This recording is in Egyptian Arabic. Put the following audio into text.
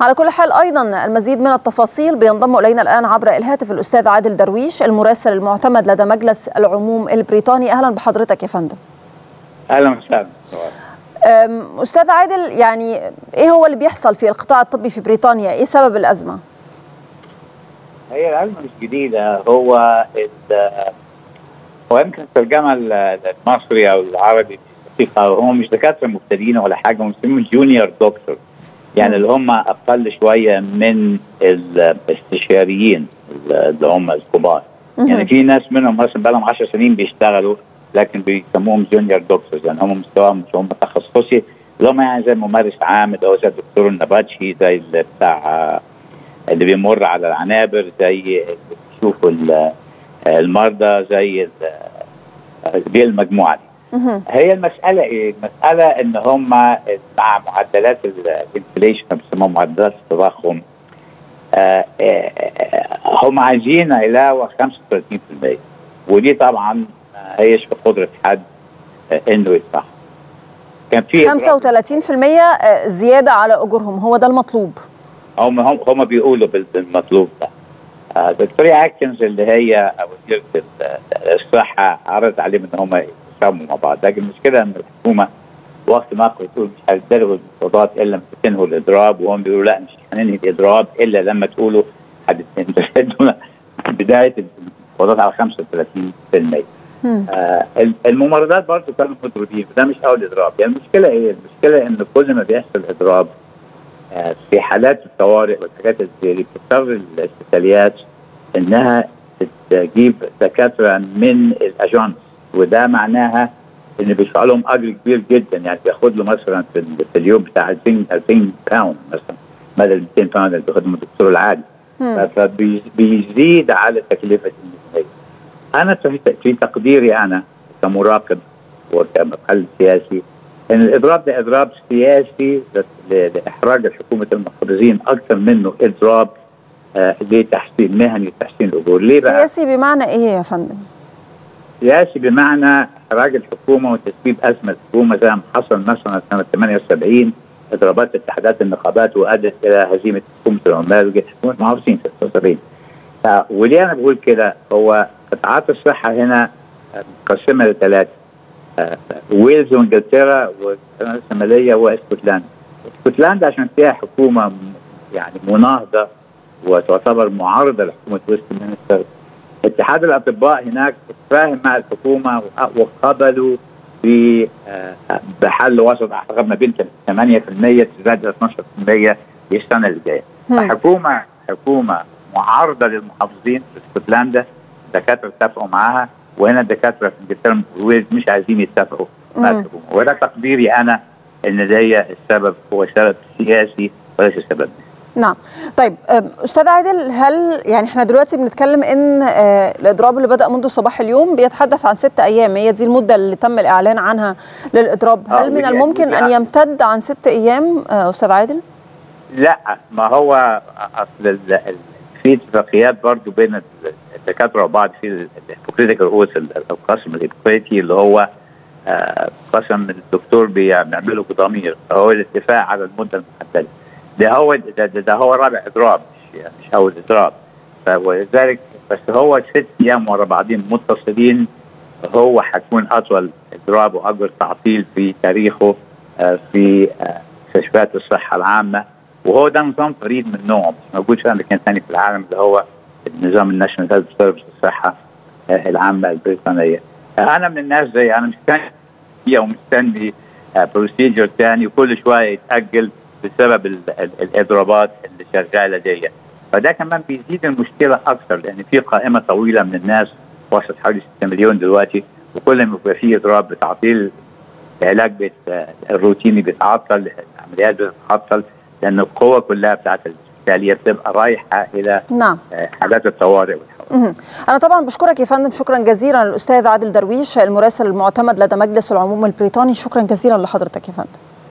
على كل حال ايضا المزيد من التفاصيل بينضم الينا الان عبر الهاتف الاستاذ عادل درويش المراسل المعتمد لدى مجلس العموم البريطاني اهلا بحضرتك يا فندم اهلا وسهلا استاذ عادل يعني ايه هو اللي بيحصل في القطاع الطبي في بريطانيا ايه سبب الازمه هي الازمه مش جديده هو هو يمكن الترجمه المصري او العربي هم مش دكاتره مبتدئين ولا حاجه هم بيسموهم جونيور دكتور يعني اللي هم اقل شويه من الاستشاريين اللي هم الكبار يعني في ناس منهم مثلا بقى لهم 10 سنين بيشتغلوا لكن بيسموهم جونيور دكتورز يعني هم مستواهم مش هم تخصصي اللي هم يعني زي ممارس عام اللي هو زي الدكتور النباتشي زي اللي بتاع اللي بيمر على العنابر زي اللي بيشوفوا المرضى زي دي المجموعه دي هي المسألة إيه؟ المسألة إن هم مع معدلات الانفليشن بيسموها معدلات التضخم آآ آآ هم عايزين علاوة 35% ودي طبعا ما هيش في قدرة حد إنه يدفعها. كان في 35% زيادة على أجورهم هو ده المطلوب. هم هم هم بيقولوا بالمطلوب ده. دكتورة أكنز اللي هي وزيرة الصحة عرضت عليهم إن هم يتفاهموا مع بعض لكن المشكله ان الحكومه وقت ما بتقول مش هتلغوا المفاوضات الا لما تنهوا الاضراب وهم بيقولوا لا مش هننهي الاضراب الا لما تقولوا هتنتهوا بدايه المفاوضات على 35% آه الممرضات برضه كانوا مضروبين وده مش اول اضراب يعني المشكله ايه؟ المشكله ان كل ما بيحصل اضراب آه في حالات الطوارئ والحاجات اللي بتضطر الاسبيتاليات انها تجيب دكاتره من الاجانس وده معناها ان بيدفع لهم اجر كبير جدا يعني بياخد له مثلا في, في اليوم بتاع 2000 2000 باوند مثلا بدل 200 باوند اللي بياخدهم الدكتور العادي فبيزيد على تكلفه الميزانيه. انا في تقديري انا كمراقب وكمحل سياسي ان الاضراب ده اضراب سياسي لاحراج حكومه المحافظين اكثر منه اضراب آه لتحسين مهني وتحسين الاجور ليه بقى؟ سياسي بمعنى ايه يا فندم؟ سياسي بمعنى احراج الحكومه وتسبيب ازمه الحكومه زي ما حصل مثلا سنه 78 اضرابات اتحادات النقابات وادت الى هزيمه حكومه العمال وجت حكومه المحافظين في 76 وليه انا بقول كده هو قطاعات الصحه هنا مقسمه لثلاثه ويلز وانجلترا والقناه الشماليه واسكتلندا اسكتلندا عشان فيها حكومه يعني مناهضه وتعتبر معارضه لحكومه ويست مينستر اتحاد الاطباء هناك تفاهم مع الحكومه وقبلوا بحل وسط اعتقد ما بين 8% تزداد الى 12% في السنه اللي جايه. فحكومه حكومه معارضه للمحافظين في اسكتلندا الدكاتره اتفقوا معاها وهنا الدكاتره في انجلترا والويلز مش عايزين يتفقوا مع الحكومه وده تقديري انا ان ده السبب هو سبب سياسي وليس سبب نعم طيب استاذ عادل هل يعني احنا دلوقتي بنتكلم ان الاضراب اللي بدا منذ صباح اليوم بيتحدث عن ست ايام هي دي المده اللي تم الاعلان عنها للاضراب هل من الممكن ان يمتد عن ست ايام استاذ عادل لا ما هو اصل في اتفاقيات برضو بين الدكاتره وبعض في الهيبوكريتيكال اوث القسم الهيبوكريتي اللي هو قسم الدكتور بيعمله بضمير هو الاتفاق على المده المحدده ده هو ده, ده, ده هو رابع اضراب مش, مش اول اضراب ولذلك بس هو ست ايام ورا بعضهم متصلين هو حيكون اطول اضراب واكبر تعطيل في تاريخه في مستشفيات الصحه العامه وهو ده نظام فريد من نوعه مش موجود في مكان ثاني في العالم اللي هو النظام الناشونال هيلث سيرفيس الصحه العامه البريطانيه انا من الناس زي انا مستني ومستني بروسيجر ثاني وكل شويه يتاجل بسبب ال ال الاضرابات اللي شغاله دي فده كمان بيزيد المشكله اكثر لان في قائمه طويله من الناس وصلت حوالي 6 مليون دلوقتي وكل ما يبقى في اضراب بتعطيل العلاج بت الروتيني بيتعطل العمليات بتتعطل لان القوه كلها بتاعت الاسبيتاليه بتبقى رايحه الى نعم. حالات الطوارئ والحوادث أنا طبعا بشكرك يا فندم شكرا جزيلا للأستاذ عادل درويش المراسل المعتمد لدى مجلس العموم البريطاني شكرا جزيلا لحضرتك يا فندم